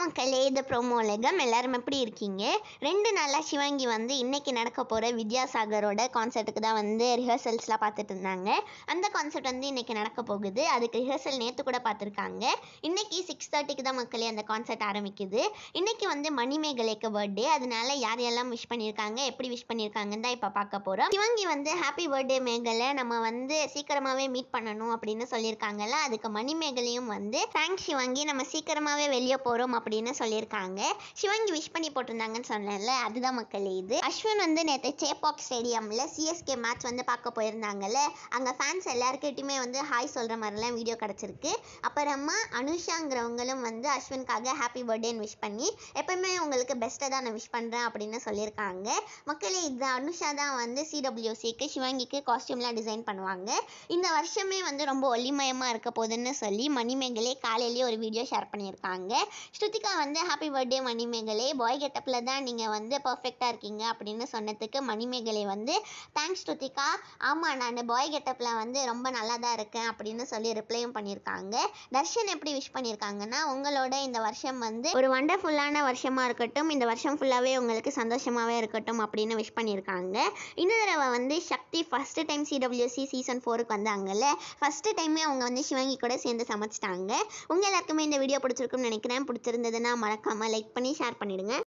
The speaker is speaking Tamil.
மக்களே இது ப்ரோமோ உலகம் எல்லாரும் எப்படி இருக்கீங்க ரெண்டு நாளாக சிவாங்கி வந்து இன்னைக்கு நடக்க போகிற வித்யாசாகரோட கான்சர்ட்டுக்கு தான் வந்து ரிஹர்சல்ஸ்லாம் பார்த்துட்டு இருந்தாங்க அந்த கான்சர்ட் வந்து இன்னைக்கு நடக்க போகுது அதுக்கு ரிஹர்சல் நேற்று கூட பார்த்துருக்காங்க இன்னைக்கு சிக்ஸ் தேர்ட்டிக்கு தான் மக்களே அந்த கான்சர்ட் ஆரம்பிக்குது இன்னைக்கு வந்து மணிமேகலைக்கு பர்த்டே அதனால யார் யாரெல்லாம் விஷ் பண்ணியிருக்காங்க எப்படி விஷ் பண்ணியிருக்காங்கன்னு தான் இப்போ பார்க்க போகிறோம் சிவாங்கி வந்து ஹாப்பி பர்த்டே மேகலை நம்ம வந்து சீக்கிரமாகவே மீட் பண்ணணும் அப்படின்னு சொல்லியிருக்காங்கல்ல அதுக்கு மணிமேகலையும் வந்து தேங்க்ஸ் சிவாங்கி நம்ம சீக்கிரமாகவே வெளியே போகிறோம் அப்படின்னு சொல்லியிருக்காங்க சிவாங்கி விஷ் பண்ணி போட்டிருந்தாங்கன்னு சொன்னேன்ல அதுதான் மக்களே இது அஸ்வின் வந்து நேற்று சேப்பாக் ஸ்டேடியமில் சிஎஸ்கே மேட்ச் வந்து பார்க்க போயிருந்தாங்கல்ல அங்கே ஃபேன்ஸ் எல்லாருக்கிட்டையுமே வந்து ஹாய் சொல்கிற மாதிரிலாம் வீடியோ கிடச்சிருக்கு அப்புறமா அனுஷாங்கிறவங்களும் வந்து அஸ்வின்காக ஹாப்பி பர்த்டேன்னு விஷ் பண்ணி எப்பவுமே உங்களுக்கு பெஸ்ட்டை தான் நான் விஷ் பண்ணுறேன் அப்படின்னு சொல்லியிருக்காங்க மக்களே இது அனுஷா தான் வந்து சிடபிள்யூசிக்கு சிவாங்கிக்கு காஸ்டியூம்லாம் டிசைன் பண்ணுவாங்க இந்த வருஷமே வந்து ரொம்ப ஒளிமயமாக இருக்க போகுதுன்னு சொல்லி மணிமேகலை காலையிலேயே ஒரு வீடியோ ஷேர் பண்ணியிருக்காங்க ஸ்ருதிகா வந்து ஹாப்பி பர்த்டே மணிமேகலை பாய் கெட்டப்பில் தான் நீங்கள் வந்து பர்ஃபெக்டாக இருக்கீங்க அப்படின்னு சொன்னதுக்கு மணிமேகலை வந்து தேங்க்ஸ் ஸ்ருதிகா ஆமாம் நான் பாய் கெட்டப்பில் வந்து ரொம்ப நல்லா தான் இருக்கேன் அப்படின்னு சொல்லி ரிப்ளையும் பண்ணியிருக்காங்க தர்ஷன் எப்படி விஷ் பண்ணியிருக்காங்கன்னா உங்களோட இந்த வருஷம் வந்து ஒரு வண்டர்ஃபுல்லான வருஷமாக இருக்கட்டும் இந்த வருஷம் ஃபுல்லாகவே உங்களுக்கு சந்தோஷமாகவே இருக்கட்டும் அப்படின்னு விஷ் பண்ணியிருக்காங்க இந்த தடவை வந்து Sakthi first time CWC season ஃபோருக்கு வந்தாங்கல்ல ஃபஸ்ட்டு டைமே அவங்க வந்து சிவங்கி கூட சேர்ந்து சமைச்சிட்டாங்க உங்கள் எல்லாருக்குமே இந்த வீடியோ பிடிச்சிருக்கும்னு நினைக்கிறேன் பிடிச்சிருந்ததுன்னா மறக்காமல் லைக் பண்ணி ஷேர் பண்ணிடுங்க